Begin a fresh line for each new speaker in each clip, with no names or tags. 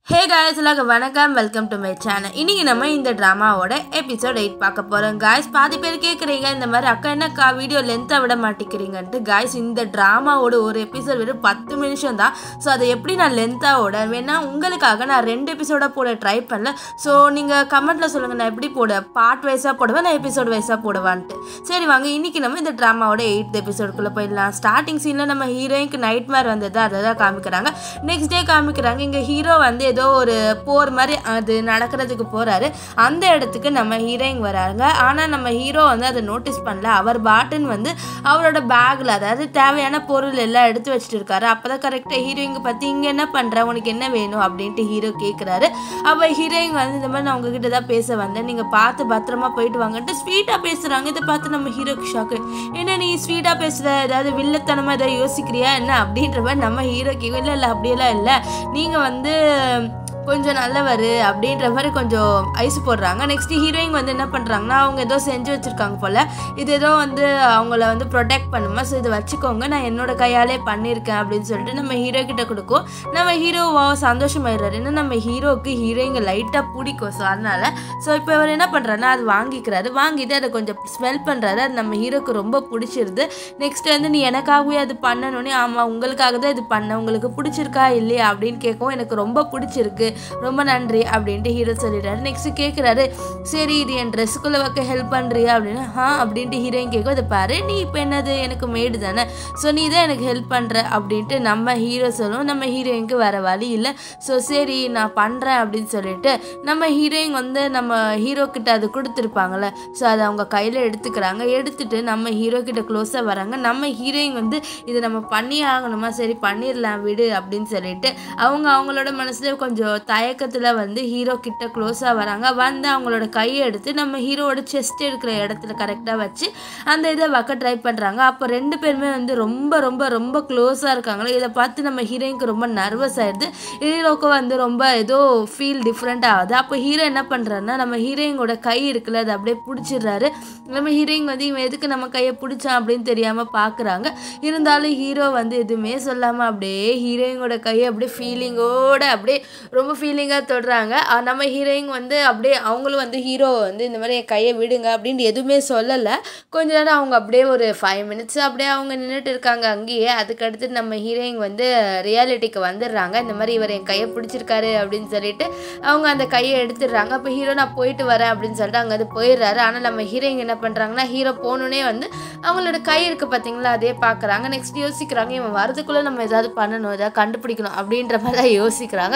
hey guys எல்லாருக்கும் வணக்கம் welcome to my channel இன்னைக்கு நம்ம இந்த ட்ராமாவோட எபிசோட் எயிட் பார்க்க போகிறோம் காய்ஸ் பாதி பேர் கேட்குறீங்க இந்த மாதிரி அக்கா என்னக்கா வீடியோ லென்த்தாக விட மாட்டேங்கிறீங்கன்ட்டு காய்ஸ் இந்த ட்ராமாவோட ஒரு எபிசோட் வெறும் பத்து நிமிஷம் தான் ஸோ அதை எப்படி நான் லென்த்தாக ஓட வேணா உங்களுக்காக நான் ரெண்டு எபிசோடாக போட ட்ரை பண்ணல ஸோ நீங்கள் கமெண்ட்டில் சொல்லுங்கள் நான் எப்படி போட பார்ட் வைஸாக போடுவேன் நான் எபிசோட் வைஸாக போடுவான்ட்டு சரி வாங்க இன்னைக்கு நம்ம இந்த ட்ராமாவோட எயிட் எபிசோடுக்குள்ளே போயிடலாம் ஸ்டார்டிங் சீனில் நம்ம ஹீரோயினுக்கு நைட் மேர் வந்தது அதை தான் காமிக்கிறாங்க நெக்ஸ்ட் டே காமிக்கிறாங்க இங்கே ஹீரோ வந்து ஏதோ ஒரு போர் மாதிரி அது நடக்கிறதுக்கு போகிறாரு அந்த இடத்துக்கு நம்ம ஹீரோயின் வராங்க ஆனால் நம்ம ஹீரோ வந்து அதை நோட்டீஸ் பண்ணல அவர் பாட்டன் வந்து அவரோட பேக்கில் அதாவது தேவையான பொருள் எல்லாம் எடுத்து வச்சுட்டு இருக்காரு அப்போ தான் கரெக்டாக ஹீரோயிங்க பற்றி இங்கே என்ன பண்ணுற உனக்கு என்ன வேணும் அப்படின்ட்டு ஹீரோ கேட்குறாரு அப்போ ஹீரோயின் வந்து இந்த மாதிரி நான் உங்ககிட்ட தான் பேச வந்தேன் நீங்கள் பார்த்து பத்திரமா போயிட்டு வாங்கன்ட்டு ஸ்வீட்டாக பேசுகிறாங்க இதை பார்த்து நம்ம ஹீரோக்கு ஷாக்கு என்ன நீ ஸ்வீட்டாக பேசுகிற ஏதாவது வில்லத்தனமாக ஏதாவது யோசிக்கிறியா என்ன அப்படின்ற மாதிரி நம்ம ஹீரோ கேட்கும் இல்லை இல்லை அப்படியெல்லாம் இல்லை நீங்கள் வந்து கொஞ்சம் நல்லவர் அப்படின்ற மாதிரி கொஞ்சம் ஐஸ் போடுறாங்க நெக்ஸ்ட் ஹீரோயின் வந்து என்ன பண்ணுறாங்கன்னா அவங்க ஏதோ செஞ்சு வச்சுருக்காங்க போல் இது ஏதோ வந்து அவங்கள வந்து ப்ரொடெக்ட் பண்ணுமா ஸோ இதை வச்சுக்கோங்க நான் என்னோட கையாலே பண்ணியிருக்கேன் அப்படின்னு சொல்லிட்டு நம்ம ஹீரோ கிட்ட கொடுக்கும் நம்ம ஹீரோ சந்தோஷமாயிடுறாரு ஏன்னா நம்ம ஹீரோவுக்கு ஹீரோயிங்க லைட்டாக பிடிக்கும் ஸோ அதனால் ஸோ இப்போ இவர் என்ன பண்ணுறாருன்னா அது வாங்கிக்கிறாரு வாங்கிட்டு அதை கொஞ்சம் ஸ்மெல் பண்ணுறாரு அது நம்ம ஹீரோக்கு ரொம்ப பிடிச்சிருது நெக்ஸ்ட் வந்து நீ எனக்காகவே அது பண்ணணுன்னே ஆமாம் உங்களுக்காக தான் இது பண்ண உங்களுக்கு பிடிச்சிருக்கா இல்லையா அப்படின்னு கேட்கவும் எனக்கு ரொம்ப பிடிச்சிருக்கு ரொம்ப நன்றி அப்படின்ட்டு ஹீரோ சொல்லிடுறாரு நெக்ஸ்ட் கேட்குறாரு சரி இது என் ட்ரெஸ்ஸுக்குள்ளே வைக்க ஹெல்ப் பண்ணுறியா அப்படின்னு ஆ அப்படின்ட்டு ஹீரோயின் கேட்கும் அதை பாரு நீ இப்போ என்னது எனக்கு மேடு தானே ஸோ நீ தான் எனக்கு ஹெல்ப் பண்ணுற அப்படின்ட்டு நம்ம ஹீரோ சொல்லுவோம் நம்ம ஹீரோயினுக்கு வேறு வழி இல்லை ஸோ சரி நான் பண்ணுறேன் அப்படின்னு சொல்லிட்டு நம்ம ஹீரோயின் வந்து நம்ம ஹீரோ கிட்ட அது கொடுத்துருப்பாங்கல்ல ஸோ அதை அவங்க கையில் எடுத்துக்கிறாங்க எடுத்துட்டு நம்ம ஹீரோ கிட்ட க்ளோஸாக வராங்க நம்ம ஹீரோயின் வந்து இதை நம்ம பண்ணி ஆகணுமா சரி பண்ணிடலாம் விடு அப்படின்னு சொல்லிட்டு அவங்க அவங்களோட மனசுல கொஞ்சம் தயக்கத்தில் வந்து ஹீரோ கிட்ட க்ளோஸாக வராங்க வந்து அவங்களோட கையை எடுத்து நம்ம ஹீரோவோட செஸ்ட் இருக்கிற இடத்துல கரெக்டாக வச்சு அந்த இதை வைக்க ட்ரை பண்ணுறாங்க அப்போ ரெண்டு பேருமே வந்து ரொம்ப ரொம்ப ரொம்ப க்ளோஸாக இருக்காங்களே இதை பார்த்து நம்ம ஹீரோயினுக்கு ரொம்ப நர்வஸ் ஆயிடுது ஹீரோக்கு வந்து ரொம்ப ஏதோ ஃபீல் டிஃப்ரெண்ட் ஆகுது அப்போ ஹீரோ என்ன பண்ணுறாருன்னா நம்ம ஹீரோயினோட கை இருக்குல்ல அதை அப்படியே பிடிச்சிடுறாரு நம்ம ஹீரோயின் வந்து இவன் எதுக்கு நம்ம கையை பிடிச்சான் அப்படின்னு தெரியாமல் பார்க்குறாங்க இருந்தாலும் ஹீரோ வந்து எதுவுமே சொல்லாமல் அப்படியே ஹீரோயினோட கையை அப்படியே ஃபீலிங்கோட அப்படியே ரொம்ப ஃபீலிங்காக தொடுறாங்க அஹ் நம்ம ஹீரோயின் வந்து அப்படியே அவங்களும் வந்து ஹீரோ வந்து இந்த மாதிரி என் கையை விடுங்க அப்படின்ட்டு எதுவுமே சொல்லலை கொஞ்ச நேரம் அவங்க அப்படியே ஒரு ஃபைவ் மினிட்ஸ் அப்படியே அவங்க நின்றுட்டு இருக்காங்க அங்கேயே அதுக்கடுத்து நம்ம ஹீரோயின் வந்து ரியாலிட்டிக்கு வந்துடுறாங்க இந்த மாதிரி இவர் என் கையை பிடிச்சிருக்காரு அப்படின்னு சொல்லிட்டு அவங்க அந்த கையை எடுத்துடுறாங்க அப்போ ஹீரோ நான் போயிட்டு வரேன் அப்படின்னு சொல்லிட்டு அங்கே அது போயிடுறாரு ஆனால் நம்ம ஹீரோயின் என்ன பண்ணுறாங்கன்னா ஹீரோ போகணுன்னே வந்து அவங்களோட கை இருக்குது பார்த்தீங்களா அதே பார்க்குறாங்க நெக்ஸ்ட் யோசிக்கிறாங்க இவன் வரதுக்குள்ளே நம்ம ஏதாவது பண்ணணும் ஏதாவது கண்டுபிடிக்கணும் அப்படின்ற மாதிரி தான் யோசிக்கிறாங்க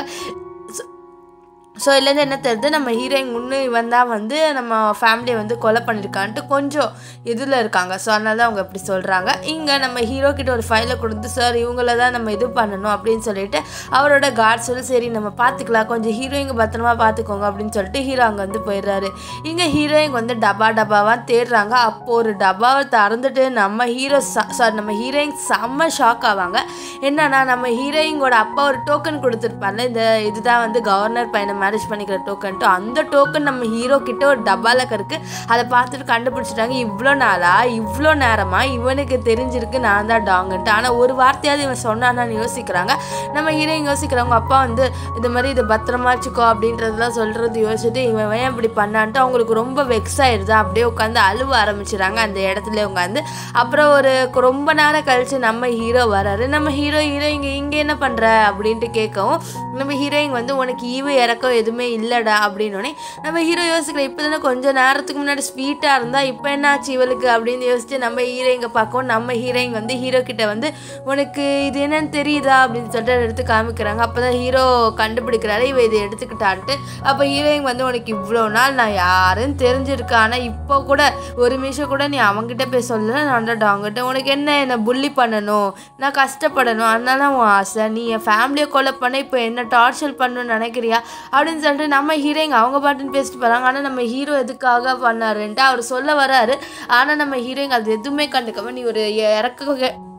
ஸோ இதுலேருந்து என்ன தெரியுது நம்ம ஹீரோயின் முன்னு இவன் தான் வந்து நம்ம ஃபேமிலியை வந்து கொலை பண்ணியிருக்கான்ட்டு கொஞ்சம் இதில் இருக்காங்க ஸோ அதனால தான் அவங்க இப்படி சொல்கிறாங்க இங்கே நம்ம ஹீரோ கிட்ட ஒரு ஃபைலை கொடுத்து சார் இவங்கள தான் நம்ம இது பண்ணணும் அப்படின்னு சொல்லிட்டு அவரோட கார்ட் சொல்லி சரி நம்ம பார்த்துக்கலாம் கொஞ்சம் ஹீரோயிங்க பத்திரமா பார்த்துக்கோங்க அப்படின்னு சொல்லிட்டு ஹீரோ அங்கே வந்து போயிடுறாரு இங்கே ஹீரோயின் வந்து டப்பா டப்பாவாக தேடுறாங்க அப்போது ஒரு டப்பாவை திறந்துட்டு நம்ம ஹீரோ சாரி நம்ம ஹீரோயின் செம்ம ஷாக் ஆவாங்க என்னன்னா நம்ம ஹீரோயிங்கோட அப்பா ஒரு டோக்கன் கொடுத்துருப்பார்ல இந்த இதுதான் வந்து கவர்னர் பையனை மேரேஜ் பண்ணிக்கிற டோக்கன்ட்டு அந்த டோக்கன் நம்ம ஹீரோ கிட்ட ஒரு டப்பால இருக்கு அதை பார்த்துட்டு கண்டுபிடிச்சிட்டாங்க இவ்வளோ நாளா இவ்வளோ நேரமா இவனுக்கு தெரிஞ்சிருக்கு நான் தான் டாங்கன்ட்டு ஆனால் ஒரு வார்த்தையாவது இவன் சொன்னான்னு யோசிக்கிறாங்க நம்ம ஹீரோயின் யோசிக்கிறவங்க அப்பா வந்து இந்த மாதிரி இதை பத்திரமா வச்சுக்கோ அப்படின்றதெல்லாம் சொல்கிறது யோசிச்சுட்டு இவன் ஏன் இப்படி பண்ணான்ட்டு அவங்களுக்கு ரொம்ப வெக்ஸ் ஆயிடுது அப்படியே உட்காந்து அழுவ ஆரம்பிச்சிடுறாங்க அந்த இடத்துல உட்காந்து அப்புறம் ஒரு ரொம்ப நேரம் கழிச்சு நம்ம ஹீரோ வராரு நம்ம ஹீரோ ஹீரோ இங்கே இங்கே என்ன பண்ணுற அப்படின்ட்டு கேட்கவும் நம்ம ஹீரோயின் வந்து உனக்கு ஈவு இறக்கம் எதுவுமே இல்லைடா அப்படின்னோடனே நம்ம ஹீரோ யோசிக்கிறேன் இப்போ தானே கொஞ்சம் நேரத்துக்கு முன்னாடி ஸ்வீட்டாக இருந்தால் இப்போ என்ன ஆச்சு இவளுக்கு அப்படின்னு யோசிச்சு நம்ம ஹீரோயிங்க பார்க்கவும் நம்ம ஹீரோயின் வந்து ஹீரோ கிட்ட வந்து உனக்கு இது என்னன்னு தெரியுதா அப்படின்னு சொல்லிட்டு அதை எடுத்து காமிக்கிறாங்க அப்போ தான் ஹீரோ கண்டுபிடிக்கிறாரு இவ இதை எடுத்துக்கிட்டான்ட்டு அப்போ ஹீரோயின் வந்து உனக்கு இவ்வளோ நாள் நான் யாருன்னு தெரிஞ்சிருக்கேன் ஆனால் இப்போ கூட ஒரு நிமிஷம் கூட நீ அவங்ககிட்ட போய் சொல்லல நான் வந்து அவங்ககிட்ட உனக்கு என்ன என்னை புள்ளி பண்ணணும் நான் கஷ்டப்படணும் அதனால உன் ஆசை நீ என் ஃபேமிலியை கொலை பண்ண இப்போ என்ன டார்ச்சர் பண்ணணும்னு நினைக்கிறியா அப்படின்னு சொல்லிட்டு நம்ம ஹீரோயிங் அவங்க பாட்டுன்னு பேசிட்டு போகிறாங்க ஆனால் நம்ம ஹீரோ எதுக்காக பண்ணாருன்ட்டு அவர் சொல்ல வராரு ஆனால் நம்ம ஹீரோயிங் அது எதுவுமே கண்டுக்காம நீ ஒரு இறக்க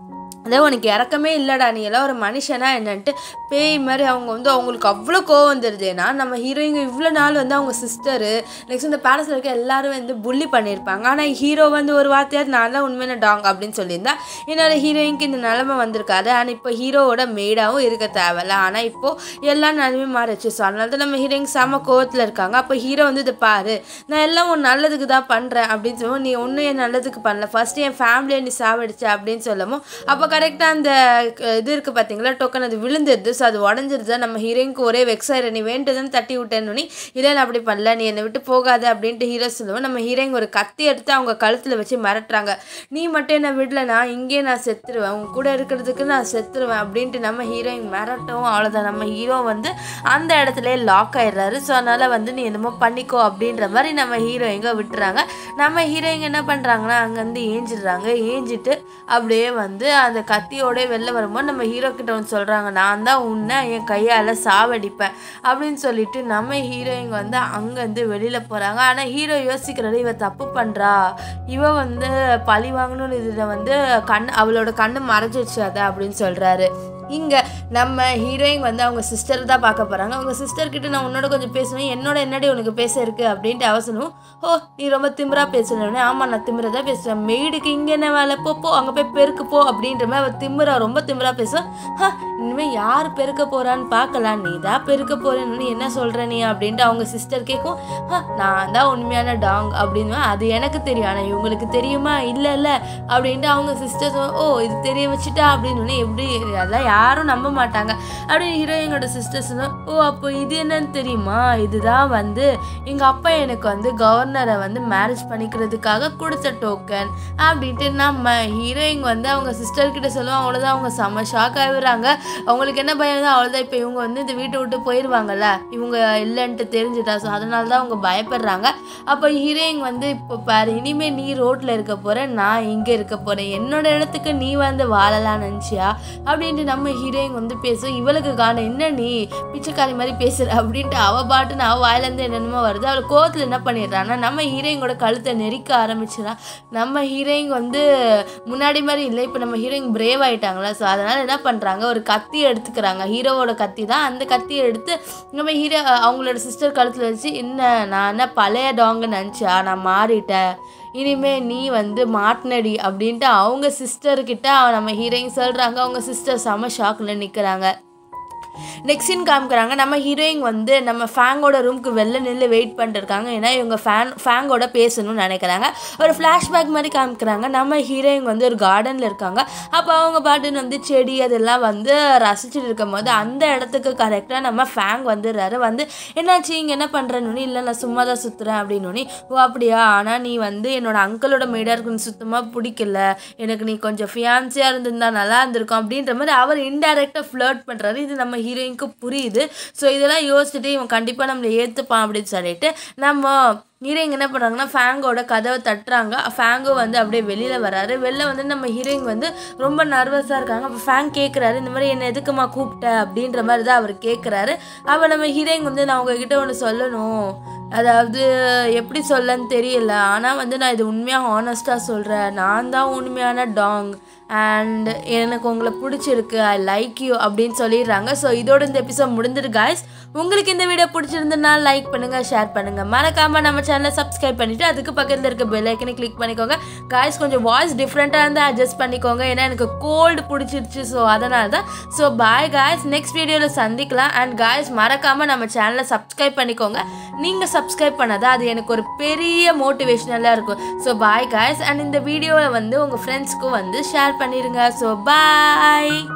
அதே உனக்கு இறக்கமே இல்லைடா நீ எல்லாம் ஒரு மனுஷனா என்னன்ட்டு பேய் மாதிரி அவங்க வந்து அவங்களுக்கு அவ்வளோ கோவம் வந்துடுது ஏன்னா நம்ம ஹீரோயிங்க இவ்வளோ நாள் வந்து அவங்க சிஸ்டரு நெக்ஸ்ட் இந்த பேலஸில் இருக்க எல்லாரும் வந்து புள்ளி பண்ணியிருப்பாங்க ஆனால் ஹீரோ வந்து ஒரு வார்த்தையாவது நான் தான் உண்மையான டாங் அப்படின்னு சொல்லியிருந்தா என்னோட ஹீரோயினுக்கு இந்த நிலமை வந்திருக்காது ஆனால் இப்போ ஹீரோவோட மெய்டாகவும் இருக்க தேவையில்ல ஆனால் இப்போது எல்லா நிலமே மாறிச்சு ஸோ அதனால தான் நம்ம ஹீரோயின் செம கோவத்தில் இருக்காங்க அப்போ ஹீரோ வந்து இதை பாரு நான் எல்லாம் உன் நல்லதுக்கு தான் பண்ணுறேன் அப்படின்னு சொல்லுவோம் நீ ஒன்றும் என் நல்லதுக்கு பண்ணல ஃபஸ்ட்டு என் ஃபேமிலியை நீ சாவடிச்ச அப்படின்னு சொல்லவும் அப்போ கரெக்டாக அந்த க- இது இருக்குது பார்த்தீங்களா டோக்கன் அது விழுந்துருது ஸோ அது உடஞ்சிருது நம்ம ஹீரோயினுக்கு ஒரே வெக்ஸ் ஆயிரு நீ வேண்டுதுன்னு தட்டி விட்டேன்னு இல்லை நான் அப்படி பண்ணல நீ என்னை விட்டு போகாத அப்படின்ட்டு ஹீரோ சொல்லுவோம் நம்ம ஹீரோயின் ஒரு கத்தி எடுத்து அவங்க கழுத்தில் வச்சு மிரட்டுறாங்க நீ மட்டும் என்னை விடலனா இங்கேயே நான் செத்துருவேன் உன் கூட இருக்கிறதுக்கு நான் செத்துருவேன் அப்படின்ட்டு நம்ம ஹீரோயின் மிரட்டவும் அவ்வளோதான் நம்ம ஹீரோ வந்து அந்த இடத்துல லாக் ஆயிடுறாரு ஸோ அதனால் வந்து நீ என்னமோ பண்ணிக்கோ அப்படின்ற மாதிரி நம்ம ஹீரோயிங்க விட்டுறாங்க நம்ம ஹீரோயிங்க என்ன பண்ணுறாங்கன்னா அங்கேருந்து ஏஞ்சிடுறாங்க ஏஞ்சிட்டு அப்படியே வந்து அந்த கத்தியோட வெளில வரும்போது நம்ம ஹீரோ கிட்ட வந்து சொல்கிறாங்க நான் தான் உன்னை என் கையால் சாவடிப்பேன் அப்படின்னு சொல்லிட்டு நம்ம ஹீரோயிங்க வந்து அங்கேருந்து வெளியில் போகிறாங்க ஆனால் ஹீரோ யோசிக்கிறாரு இவ தப்பு பண்ணுறா இவ வந்து பழி வாங்கணும்னு இதில் வந்து கண் அவளோட கண்ணு மறைஞ்சிருச்சு அதை அப்படின்னு சொல்கிறாரு இங்கே நம்ம ஹீரோயின் வந்து அவங்க சிஸ்டர் தான் பார்க்க போகிறாங்க அவங்க சிஸ்டர் கிட்ட நான் உன்னோட கொஞ்சம் பேசுவேன் என்னோட என்னடி உனக்கு பேச இருக்கு அப்படின்ட்டு அவசரம் ஓ நீ ரொம்ப திமிரா பேசுனே ஆமாம் நான் திமிரா தான் பேசுவேன் மெய்டுக்கு இங்கே என்ன வேலை போ போ அங்கே போய் பெருக்கு போ அப்படின்ற மாதிரி அவள் திமிரா ரொம்ப திமிரா பேசுவேன் "ஹ, இனிமேல் யார் பெருக்க போறான்னு பார்க்கலாம் நீ தான் பெருக்க போறேன்னு என்ன சொல்ற நீ அப்படின்ட்டு அவங்க சிஸ்டர் கேட்கும் "ஹ, நான் தான் உண்மையான டாங் அப்படின்னு அது எனக்கு தெரியும் ஆனால் இவங்களுக்கு தெரியுமா இல்லை இல்லை அப்படின்ட்டு அவங்க சிஸ்டர் ஓ இது தெரிய வச்சுட்டா அப்படின்னு சொன்னா எப்படி அதெல்லாம் யாரும் நம்ப மாட்டாங்க அப்படின்னு ஹீரோயினோட சிஸ்டர்ஸ் ஓ அப்போ இது என்னன்னு தெரியுமா இதுதான் வந்து எங்கள் அப்பா எனக்கு வந்து கவர்னரை வந்து மேரேஜ் பண்ணிக்கிறதுக்காக கொடுத்த டோக்கன் அப்படின்ட்டு நம்ம ஹீரோயின் வந்து அவங்க சிஸ்டர் கிட்ட சொல்லுவோம் அவ்வளோதான் அவங்க செம்ம ஷாக் ஆகிடுறாங்க அவங்களுக்கு என்ன பயம் தான் அவ்வளோதான் இப்போ இவங்க வந்து இந்த வீட்டை விட்டு போயிடுவாங்கல்ல இவங்க இல்லைன்ட்டு தெரிஞ்சுட்டா ஸோ அதனால தான் அவங்க பயப்படுறாங்க அப்போ ஹீரோயின் வந்து இப்போ பாரு இனிமே நீ ரோட்டில் இருக்க போற நான் இங்கே இருக்க போகிறேன் என்னோட இடத்துக்கு நீ வந்து வாழலாம் நினச்சியா அப்படின்ட்டு நம்ம ஹீரோயின் வந்து பேசும் இவளுக்கு காணும் என்ன நீ பிச்சைக்காரி மாதிரி பேசுற அப்படின்ட்டு அவ பாட்டுன்னு அவ வாயிலேருந்து என்னென்னமோ வருது அவள் கோவத்தில் என்ன பண்ணிடுறான்னா நம்ம ஹீரோயினோட கழுத்தை நெரிக்க ஆரம்பிச்சிடா நம்ம ஹீரோயின் வந்து முன்னாடி மாதிரி இல்லை இப்போ நம்ம ஹீரோயின் பிரேவ் ஆயிட்டாங்களா ஸோ அதனால் என்ன பண்ணுறாங்க ஒரு கத்தி எடுத்துக்கிறாங்க ஹீரோவோட கத்தி தான் அந்த கத்தியை எடுத்து நம்ம ஹீரோ அவங்களோட சிஸ்டர் கழுத்தில் வச்சு என்ன நான் என்ன பழைய டாங்கு நினச்சா நான் மாறிட்டேன் இனிமே நீ வந்து மாட்டினடி அப்படின்ட்டு அவங்க சிஸ்டர்கிட்ட நம்ம ஹீரோயின் சொல்கிறாங்க அவங்க சிஸ்டர் செம ஷாக்கில் நிற்கிறாங்க நெக்ஸ்ட் சீன் காமிக்கிறாங்க நம்ம ஹீரோயின் வந்து நம்ம ஃபேங்கோட ரூமுக்கு வெளில நின்று வெயிட் பண்ணிருக்காங்க ஏன்னா இவங்க ஃபேன் ஃபேங்கோட பேசணும்னு நினைக்கிறாங்க ஒரு ஃப்ளாஷ்பேக் மாதிரி காமிக்கிறாங்க நம்ம ஹீரோயின் வந்து ஒரு கார்டனில் இருக்காங்க அப்போ அவங்க பாட்டுன்னு வந்து செடி அதெல்லாம் வந்து ரசிச்சுட்டு இருக்கும் போது அந்த இடத்துக்கு கரெக்டாக நம்ம ஃபேங் வந்துடுறாரு வந்து என்னாச்சு இங்கே என்ன பண்ணுறேன்னு இல்லை நான் சும்மா தான் சுற்றுறேன் அப்படின்னு ஓ அப்படியா ஆனால் நீ வந்து என்னோட அங்கிளோட மேடாக இருக்கு சுத்தமாக பிடிக்கல எனக்கு நீ கொஞ்சம் ஃபியான்சியாக இருந்திருந்தா நல்லா இருந்திருக்கும் அப்படின்ற மாதிரி அவர் இன்டைரக்டாக ஃப்ளர்ட் பண்ணுறாரு இது நம்ம ஹீரோயினுக்கு புரியுது ஸோ இதெல்லாம் யோசிச்சுட்டு இவன் கண்டிப்பாக நம்மளை ஏற்றுப்பான் அப்படின்னு சொல்லிட்டு நம்ம ஹீரோயின் என்ன பண்ணுறாங்கன்னா ஃபேங்கோட கதவை தட்டுறாங்க ஃபேங்கோ வந்து அப்படியே வெளியில் வராரு வெளில வந்து நம்ம ஹீரோயின் வந்து ரொம்ப நர்வஸாக இருக்காங்க அப்போ ஃபேங் கேட்குறாரு இந்த மாதிரி என்னை எதுக்குமா கூப்பிட்ட அப்படின்ற மாதிரி தான் அவர் கேட்குறாரு அப்போ நம்ம ஹீரோயின் வந்து நான் உங்ககிட்ட ஒன்று சொல்லணும் அதாவது எப்படி சொல்லன்னு தெரியல ஆனால் வந்து நான் இது உண்மையாக ஹானஸ்ட்டாக சொல்கிறேன் நான் தான் உண்மையான டாங் அண்ட் எனக்கு உங்களை பிடிச்சிருக்கு ஐ லைக் யூ அப்படின்னு சொல்லிடுறாங்க ஸோ இதோட இந்த எபிசோட் முடிஞ்சிரு guys உங்களுக்கு இந்த வீடியோ பிடிச்சிருந்ததுன்னா லைக் பண்ணுங்கள் ஷேர் பண்ணுங்கள் மறக்காமல் நம்ம சேனலை சப்ஸ்கிரைப் பண்ணிவிட்டு அதுக்கு பக்கத்தில் இருக்க பெல் ஐக்கனை கிளிக் பண்ணிக்கோங்க guys கொஞ்சம் வாய்ஸ் டிஃப்ரெண்ட்டாக இருந்தால் அட்ஜஸ்ட் பண்ணிக்கோங்க ஏன்னா எனக்கு கோல்டு பிடிச்சிருச்சு ஸோ அதனால தான் ஸோ பாய் guys நெக்ஸ்ட் வீடியோவில் சந்திக்கலாம் அண்ட் guys மறக்காமல் நம்ம சேனலை சப்ஸ்கிரைப் பண்ணிக்கோங்க நீங்கள் சப்ஸ்கிரைப் பண்ணாதான் அது எனக்கு ஒரு பெரிய மோட்டிவேஷ்னலாக இருக்கும் ஸோ பாய் guys அண்ட் இந்த வீடியோவை வந்து உங்கள் ஃப்ரெண்ட்ஸ்க்கும் வந்து ஷேர் பண்ணிடுங்க ஸோ பாய்